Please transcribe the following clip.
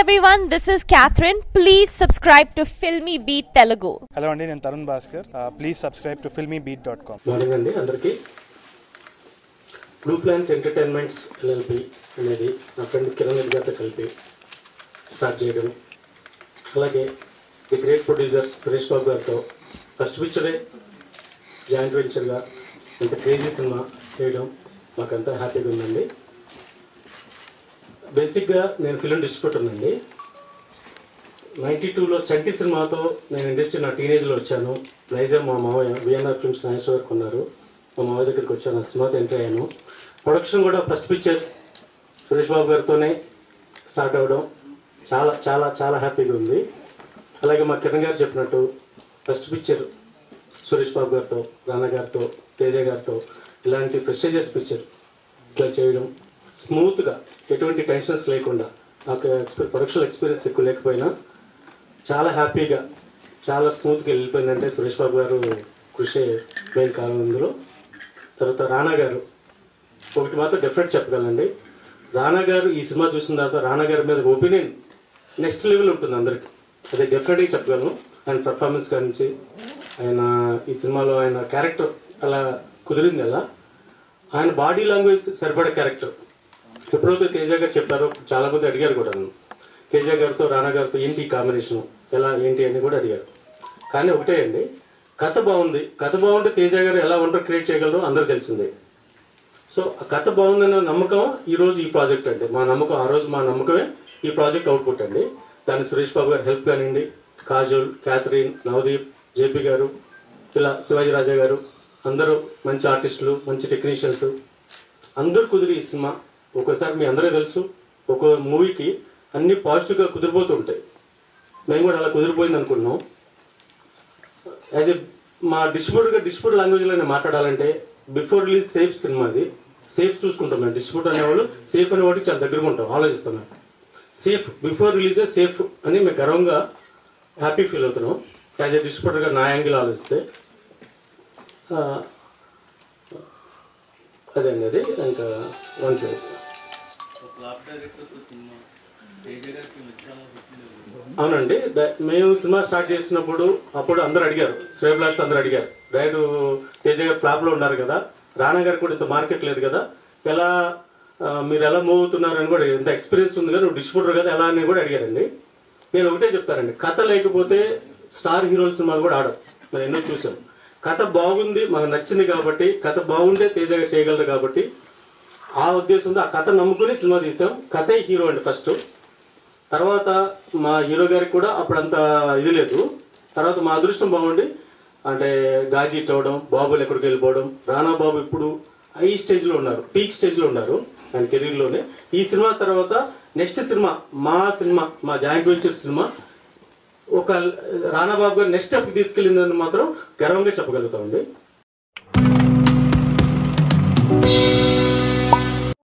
everyone, this is Catherine. Please subscribe to Filmy Beat Telugu. Hello అండి నేను Tarun Bhaskar please subscribe to Filmy Beat dot com morning అండి అందరికీ blue plant entertainments LLP అనేది నా friend Kiran Reddy గారితో కలిపి స్టార్ట్ చేయడం అలాగే the great producer Suresh Babu గారితో ఫస్ట్ పిక్చరే జాయింట్ వెంచర్గా ఇంత క్రేజీ సినిమా చేయడం మాకంతా హ్యాపీగా ఉందండి బేసిక్గా నేను ఫిలిం డిస్ట్రిబ్యూటర్ అండి నైంటీ టూలో చంటి సినిమాతో నేను ఇండస్ట్రీ నా టీనేజ్లో వచ్చాను నైజాం మా మావయ్య విఎన్ఆర్ ఫిల్మ్స్ నాగేశ్వర్ కొన్నారు మా మావయ్య దగ్గరికి వచ్చాను ఆ సినిమాతో ఎంటర్ అయ్యాను ప్రొడక్షన్ కూడా ఫస్ట్ పిక్చర్ సురేష్ బాబు గారితోనే స్టార్ట్ అవ్వడం చాలా చాలా చాలా హ్యాపీగా ఉంది అలాగే మా కిరణ్ గారు చెప్పినట్టు ఫస్ట్ పిక్చర్ సురేష్ బాబు గారితో రానా గారితో తేజ గారితో ఇలాంటి ప్రెస్టేజియస్ పిక్చర్ ఇట్లా చేయడం స్మూత్గా ఎటువంటి టెన్షన్స్ లేకుండా నాకు ఎక్స్పీ ప్రొడక్షన్ ఎక్స్పీరియన్స్ ఎక్కువ లేకపోయినా చాలా హ్యాపీగా చాలా స్మూత్గా వెళ్ళిపోయిందంటే సురేష్ బాబు గారు కృషి మెయిన్ కాలం ఇందులో తర్వాత రానా గారు ఒకటి మాత్రం డెఫినెట్ చెప్పగలండి రానా గారు ఈ సినిమా చూసిన తర్వాత రానా గారి మీద ఒపీనియన్ నెక్స్ట్ లెవెల్ ఉంటుంది అందరికి అది డెఫినెట్గా చెప్పగలను ఆయన పర్ఫార్మెన్స్ గురించి ఆయన ఈ సినిమాలో ఆయన క్యారెక్టర్ అలా కుదిరింది అలా ఆయన బాడీ లాంగ్వేజ్ సరిపడే క్యారెక్టర్ ఎప్పుడైతే తేజ గారు చెప్పారో చాలా మంది అడిగారు కూడా నన్ను తేజ గారితో రానా గారితో ఏంటి కాంబినేషన్ ఎలా ఏంటి అని కూడా అడిగారు కానీ ఒకటే అండి కథ బాగుంది కథ బాగుంటే తేజ గారు ఎలా వంట క్రియేట్ చేయగలరో అందరూ తెలిసిందే సో ఆ కథ బాగుందన్న నమ్మకం ఈ రోజు ఈ ప్రాజెక్ట్ అండి మా నమ్మకం ఆ రోజు మా నమ్మకమే ఈ ప్రాజెక్ట్ అవుట్పుట్ అండి దాన్ని సురేష్ బాబు గారు హెల్ప్ కానివ్వండి కాజోల్ క్యాథరిన్ నవదీప్ జేపీ గారు ఇలా శివాజీ రాజా గారు అందరూ మంచి ఆర్టిస్టులు మంచి టెక్నీషియన్స్ అందరూ కుదిరి ఈ సినిమా ఒక్కోసారి మీ అందరూ తెలుసు ఒక మూవీకి అన్ని పాజిటివ్గా కుదిరిపోతూ ఉంటాయి మేము కూడా అలా కుదిరిపోయింది అనుకున్నాం యాజ్ ఎ మా డిస్ట్రిబ్యూటర్గా డిస్ట్రిబ్యూటర్ లాంగ్వేజ్లో నేను మాట్లాడాలంటే బిఫోర్ రిలీజ్ సేఫ్ సినిమా అది సేఫ్ చూసుకుంటాం మేము డిస్ట్రిబ్యూటర్ అనేవాళ్ళు సేఫ్ అనే వాటికి చాలా దగ్గరగా ఉంటాం ఆలోచిస్తాం మేము సేఫ్ బిఫోర్ రిలీజే సేఫ్ అని మేము గర్వంగా హ్యాపీ ఫీల్ అవుతున్నాం యాజ్ ఎ డిస్ట్రిబ్యూటర్గా నా యాంగిల్ ఆలోచిస్తే ఆ, అదే అండి అది ఇంకా వన్ సెకండ్ అవునండి డ- మేము సినిమా స్టార్ట్ చేసినప్పుడు అప్పుడు అందరూ అడిగారు శ్రేయ బ్లాస్ట్ అందరూ అడిగారు డైరెక్ట్ తేజ గారు ఫ్లాప్ లో ఉన్నారు కదా రానా గారు కూడా ఇంత మార్కెట్ లేదు కదా ఎలా ఆ, మీరు ఎలా మూవ్ అవుతున్నారని కూడా ఇంత ఎక్స్పీరియన్స్ ఉంది కదా నువ్వు డిస్ట్రిబ్యూటర్ కదా ఎలా అని కూడా అడిగారండి నేను ఒకటే చెప్తానండి కథ లేకపోతే స్టార్ హీరోల సినిమాలు కూడా ఆడం మనం ఎన్నో చూసాం కథ బాగుంది మాకు నచ్చింది కాబట్టి కథ బాగుండే తేజ గారు చేయగలరు కాబట్టి ఆ ఉద్దేశంతో ఆ కథ నమ్ముకుని సినిమా తీసాం కథే హీరో అండి ఫస్ట్ తర్వాత మా హీరో గారికి కూడా అప్పుడు అంత ఇది లేదు తర్వాత మా అదృష్టం బాగుండి అంటే గాజీ హిట్ అవ్వడం బాబులు ఎక్కడికి వెళ్ళిపోవడం రానా బాబు ఇప్పుడు హై స్టేజ్లో ఉన్నారు పీక్ స్టేజ్లో ఉన్నారు ఆయన కెరీర్లోనే ఈ సినిమా తర్వాత నెక్స్ట్ సినిమా మా సినిమా మా జాయింట్ వెంచర్ సినిమా ఒక రానా బాబు గారు నెక్స్ట్ స్టెప్ తీసుకెళ్ళిందని మాత్రం గర్వంగా చెప్పగలుగుతామండి